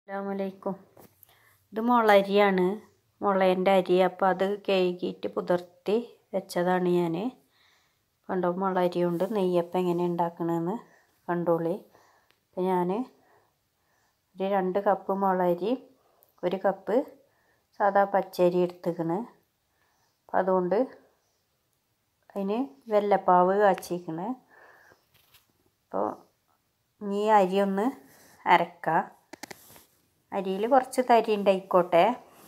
അസ്സാമലൈക്കും ഇത് മുളരിയാണ് മുളേൻ്റെ അരി അപ്പോൾ അത് കഴുകിയിട്ട് കുതിർത്തി വെച്ചതാണ് ഞാൻ കണ്ടോ മുളരി കൊണ്ട് നെയ്യപ്പം എങ്ങനെ ഉണ്ടാക്കണമെന്ന് കണ്ടോളി അപ്പോൾ ഞാൻ ഒരു രണ്ട് കപ്പ് മുളരി ഒരു കപ്പ് സാദാ പച്ചരി എടുത്തുക്കണ് അപ്പം അതുകൊണ്ട് അതിന് വെല്ലപ്പാവ് കാച്ചിക്കണ് അപ്പോൾ ഈ അരി ഒന്ന് അരക്കാം അരിയിൽ കുറച്ച് തരി ഉണ്ടായിക്കോട്ടെ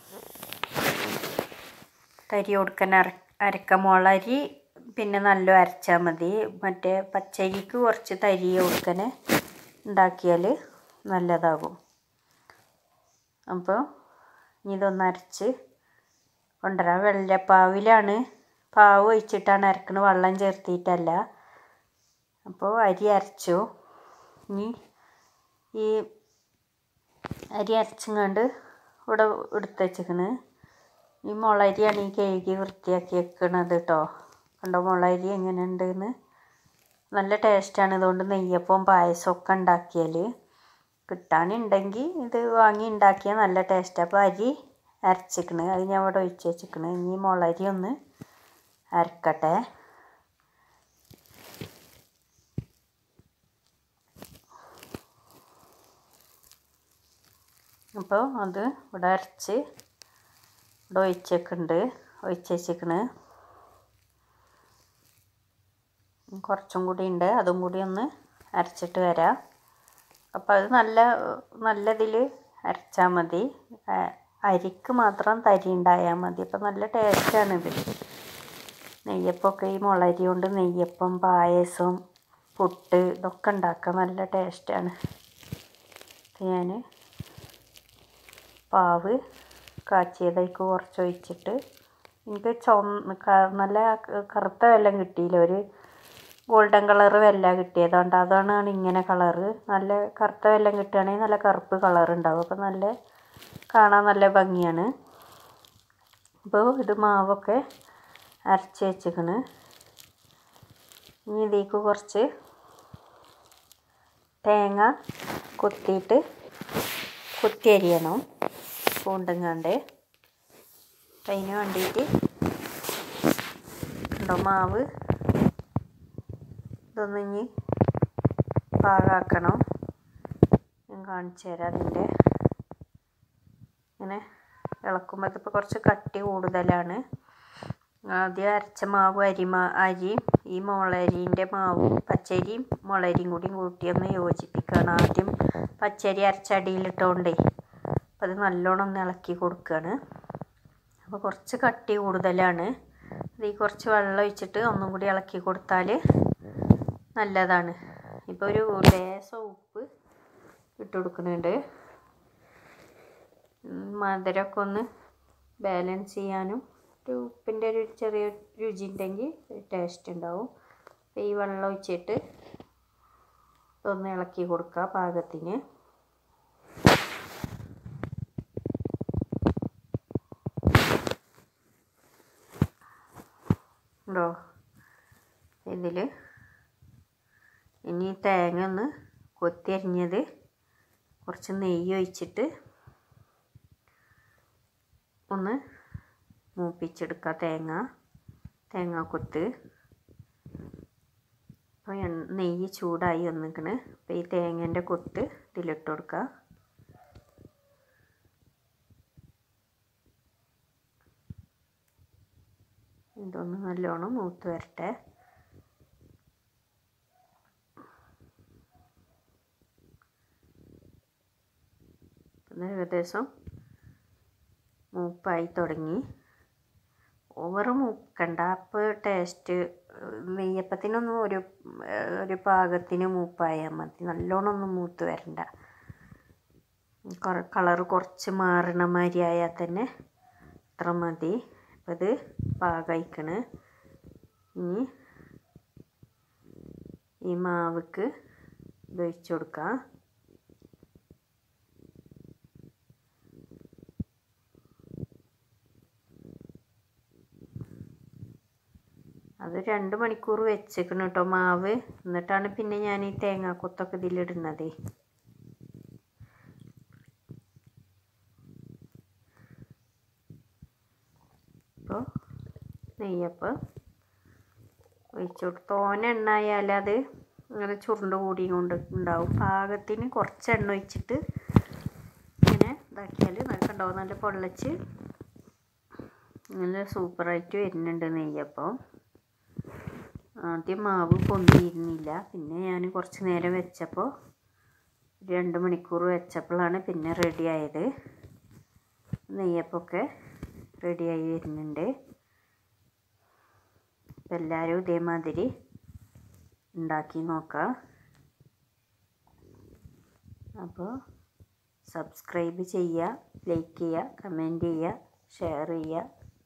തരി കൊടുക്കാൻ അര അരക്ക മുളരി പിന്നെ നല്ല അരച്ചാൽ മതി മറ്റേ പച്ചരിക്ക് കുറച്ച് തരി കൊടുക്കാൻ ഉണ്ടാക്കിയാൽ നല്ലതാകും അപ്പോൾ ഇതൊന്ന് അരച്ച് കൊണ്ടുവരാം വെള്ളപ്പാവിലാണ് പാവ് ഒഴിച്ചിട്ടാണ് അരക്കണത് വെള്ളം ചേർത്തിയിട്ടല്ല അപ്പോൾ അരി അരച്ചു ഇനി ഈ അരി അരച്ചങ്ങാണ്ട് ഇവിടെ എടുത്ത് വെച്ചിക്കണ് ഈ മുളരിയാണ് ഈ കഴുകി വൃത്തിയാക്കി വെക്കണത് കേട്ടോ കണ്ടോ മുളരി എങ്ങനെ ഉണ്ടെന്ന് നല്ല ടേസ്റ്റാണ് ഇതുകൊണ്ട് നെയ്യപ്പം പായസമൊക്കെ ഉണ്ടാക്കിയാൽ കിട്ടാനുണ്ടെങ്കിൽ ഇത് വാങ്ങി ഉണ്ടാക്കിയാൽ നല്ല ടേസ്റ്റാണ് അപ്പോൾ അരി അരച്ചിക്കണ് അത് ഞാൻ ഇവിടെ ഒഴിച്ച് വെച്ചിക്കണ് ഇനി മുളരി ഒന്ന് അരക്കട്ടെ അപ്പോൾ അത് ഇവിടെ അരച്ച് ഇവിടെ ഒഴിച്ചേക്കുന്നുണ്ട് ഒഴിച്ച് വെച്ചിക്കണ് കുറച്ചും കൂടി ഉണ്ട് അതും കൂടി ഒന്ന് അരച്ചിട്ട് വരാം അപ്പോൾ അത് നല്ല നല്ലതിൽ അരച്ചാൽ മതി അരിക്ക് മാത്രം തരി ഉണ്ടായാൽ മതി അപ്പോൾ നല്ല ടേസ്റ്റാണിത് നെയ്യപ്പമൊക്കെ ഈ മുളരി കൊണ്ട് നെയ്യപ്പം പായസം പുട്ട് ഇതൊക്കെ ഉണ്ടാക്കാൻ നല്ല ടേസ്റ്റാണ് ഞാൻ പാവ് കാച്ചിയതേക്ക് കുറച്ച് ഒഴിച്ചിട്ട് എനിക്ക് ചുവന്ന നല്ല കറുത്ത വെല്ലം കിട്ടിയില്ല ഒരു ഗോൾഡൻ കളറ് വെല്ല കിട്ടിയതുകൊണ്ട് അതാണ് ഇങ്ങനെ കളറ് നല്ല കറുത്ത വെല്ലം കിട്ടുകയാണെങ്കിൽ നല്ല കറുപ്പ് കളർ ഉണ്ടാവും അപ്പോൾ നല്ല കാണാൻ നല്ല ഭംഗിയാണ് അപ്പോൾ ഇത് മാവൊക്കെ അരച്ച് വെച്ചിക്കണ് ഇനി ഇതിലേക്ക് കുറച്ച് തേങ്ങ കൊത്തിയിട്ട് കുത്തി അരിയണം പൂണ്ടങ്ങാണ്ട് അതിന് വേണ്ടിയിട്ട് ഉണ്ടോ മാവ് ഇതൊന്ന് ഇനി പാകാക്കണം ഞാൻ കാണിച്ചു തരാം അതിൻ്റെ ഇങ്ങനെ ഇളക്കുമ്പോൾ ഇതിപ്പോൾ കുറച്ച് കട്ടി കൂടുതലാണ് ആദ്യം അരച്ച മാവ് അരിമാ അരിയും ഈ മുളരീൻ്റെ മാവും പച്ചരിയും മുളരിയും കൂടി കൂട്ടി ഒന്ന് യോജിപ്പിക്കുകയാണ് ആദ്യം പച്ചരി അരച്ചടിയിലിട്ടുകൊണ്ടേ അപ്പോൾ അത് നല്ലോണം ഒന്ന് ഇളക്കി കൊടുക്കുകയാണ് അപ്പോൾ കുറച്ച് കട്ടി കൂടുതലാണ് ഇതിൽ കുറച്ച് വെള്ളം ഒഴിച്ചിട്ട് ഒന്നും കൂടി ഇളക്കി കൊടുത്താൽ നല്ലതാണ് ഇപ്പോൾ ഒരു ലേശം ഉപ്പ് ഇട്ട് കൊടുക്കുന്നുണ്ട് മധുരമൊക്കെ ഒന്ന് ബാലൻസ് ചെയ്യാനും ഒരു ഉപ്പിൻ്റെ ഒരു ചെറിയ രുചി ഉണ്ടെങ്കിൽ ടേസ്റ്റ് ഉണ്ടാവും അപ്പോൾ ഈ വെള്ളം ഒഴിച്ചിട്ട് ഇതൊന്ന് ഇളക്കി കൊടുക്കുക പാകത്തിന് ഉണ്ടോ ഇതിൽ ഇനി തേങ്ങ ഒന്ന് കൊത്തി അരിഞ്ഞത് കുറച്ച് നെയ്യ് ഒഴിച്ചിട്ട് ഒന്ന് മൂപ്പിച്ചെടുക്കുക തേങ്ങ തേങ്ങാക്കൊത്ത് അപ്പോൾ നെയ്യ് ചൂടായി വന്നിക്കണ് അപ്പോൾ ഈ തേങ്ങേൻ്റെ കൊത്ത് ഇതിലിട്ട് കൊടുക്കുക ഇതൊന്ന് നല്ലോണം മൂത്ത് വരട്ടെ ഏകദേശം മൂപ്പായി തുടങ്ങി ഓവർ മൂക്കണ്ട അപ്പോൾ ടേസ്റ്റ് നെയ്യപ്പത്തിനൊന്നും ഒരു ഒരു പാകത്തിന് മൂപ്പായാൽ മതി നല്ലോണം ഒന്നും മൂത്ത് വരണ്ട കളർ കുറച്ച് മാറണ മാതിരി ആയാൽ തന്നെ അത്ര മതി അപ്പോൾ ഇത് പാകയിക്കണ് ഇനി ഈ മാവുക്ക് ഇത് ഒഴിച്ച് കൊടുക്കാം അത് രണ്ട് മണിക്കൂർ വെച്ചേക്കണം കേട്ടോ മാവ് എന്നിട്ടാണ് പിന്നെ ഞാൻ ഈ തേങ്ങാക്കൊത്തൊക്കെ ഇതിലിടുന്നത് നെയ്യപ്പം ഒഴിച്ചു കൊടുത്ത് തോനെ എണ്ണ ആയാൽ അത് ഇങ്ങനെ ചുരുണ്ട് കൂടി കൊണ്ട് ഉണ്ടാവും പാകത്തിന് കുറച്ച് എണ്ണ ഒഴിച്ചിട്ട് ഇങ്ങനെ ഇതാക്കിയാൽ കണ്ടാവും നല്ല പൊള്ളച്ച് നല്ല സൂപ്പറായിട്ട് വരുന്നുണ്ട് നെയ്യപ്പം ആദ്യം മാവ് പൊന്തിയിരുന്നില്ല പിന്നെ ഞാൻ കുറച്ച് നേരം വെച്ചപ്പോൾ രണ്ട് മണിക്കൂർ വെച്ചപ്പോഴാണ് പിന്നെ റെഡി ആയത് നെയ്യപ്പമൊക്കെ റെഡിയായി വരുന്നുണ്ട് അപ്പം എല്ലാവരും ഇതേമാതിരി ഉണ്ടാക്കി നോക്കാം അപ്പോൾ സബ്സ്ക്രൈബ് ചെയ്യുക ലൈക്ക് ചെയ്യുക കമൻറ്റ് ചെയ്യുക ഷെയർ ചെയ്യുക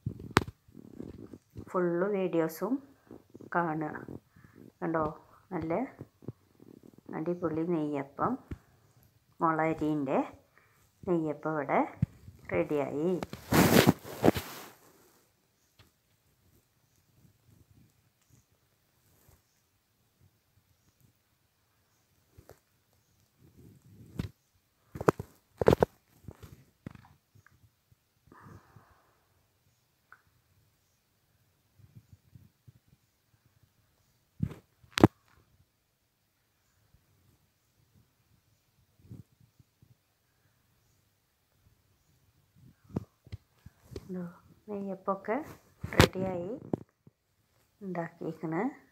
ഫുള്ള് വീഡിയോസും കാണുക കണ്ടോ നല്ല അടിപൊളി നെയ്യപ്പം മുളരീൻ്റെ നെയ്യപ്പം ഇവിടെ റെഡിയായി നെയ്യപ്പമൊക്കെ റെഡിയായി ഉണ്ടാക്കിയിരിക്കണേ